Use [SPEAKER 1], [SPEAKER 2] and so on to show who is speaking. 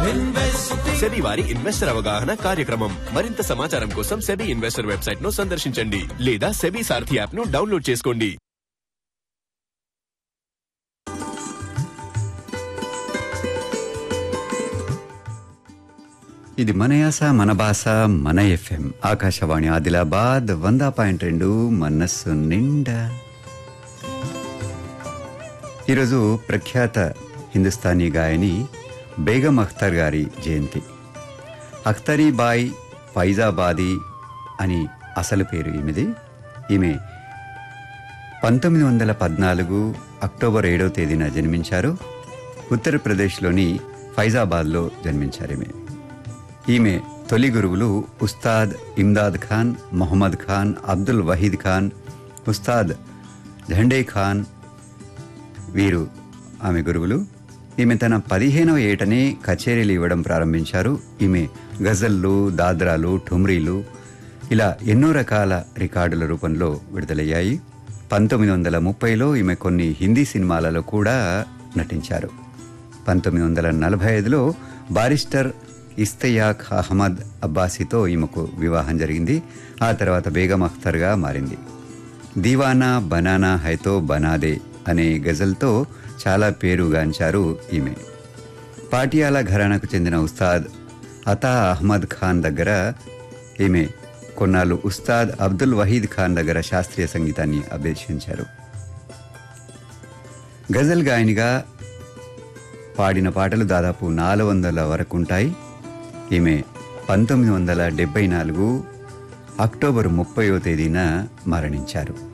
[SPEAKER 1] SEBI వారి investor అవగాహన కార్యక్రమం మరింత సమాచారం కోసం సెబీ ఇన్వెస్టర్ వెబ్సైట్ ను సందర్శించండి లేదా సెబీ సారథి యాప్ ను డౌన్లోడ్ చేసుకోండి
[SPEAKER 2] ఇది మన యాస మన భాష మన ఎఫ్ఎం ఆకాశవాణి ఆదిలాబాద్ వంద పాయింట్ రెండు మనస్సు నిండా ఈరోజు ప్రఖ్యాత హిందుస్థానీ గాయని బేగం అఖ్తర్ గారి జయంతి అఖ్తరీబాయ్ ఫైజాబాదీ అని అసలు పేరు ఈమెది ఈమె పంతొమ్మిది వందల పద్నాలుగు అక్టోబర్ ఏడవ తేదీన జన్మించారు ఉత్తరప్రదేశ్లోని ఫైజాబాద్లో జన్మించారు ఈమె ఈమె తొలి గురువులు ఉస్తాద్ ఇమ్దాద్ ఖాన్ మొహమ్మద్ ఖాన్ అబ్దుల్ వహీద్ ఖాన్ ఉస్తాద్ ఝండే ఖాన్ వీరు ఆమె గురువులు ఈమె తన పదిహేనవ ఏటనే కచేరీలు ఇవ్వడం ప్రారంభించారు ఈమె గజల్లు దాద్రాలు ఠుమ్రీలు ఇలా ఎన్నో రకాల రికార్డుల రూపంలో విడుదలయ్యాయి పంతొమ్మిది వందల ముప్పైలో ఈమె కొన్ని హిందీ సినిమాలలో కూడా నటించారు పంతొమ్మిది వందల నలభై ఐదులో బారిస్టర్ ఇస్తయాక్ అహ్మద్ అబ్బాసీతో ఈమెకు వివాహం జరిగింది ఆ తర్వాత బేగం అఖ్తర్గా మారింది దీవానా బనానా హైతో బనాదే అనే గజల్తో చాలా పేరుగాంచారు ఈమె పాటియాలా ఘరానాకు చెందిన ఉస్తాద్ అతా అహ్మద్ ఖాన్ దగ్గర ఈమె కొన్నాళ్ళు ఉస్తాద్ అబ్దుల్ వహీద్ ఖాన్ దగ్గర శాస్త్రీయ సంగీతాన్ని అభ్యసించారు గజల్ గాయనిగా పాడిన పాటలు దాదాపు నాలుగు వందల వరకు ఉంటాయి ఈమె పంతొమ్మిది వందల డెబ్బై నాలుగు అక్టోబర్ ముప్పయో తేదీన మరణించారు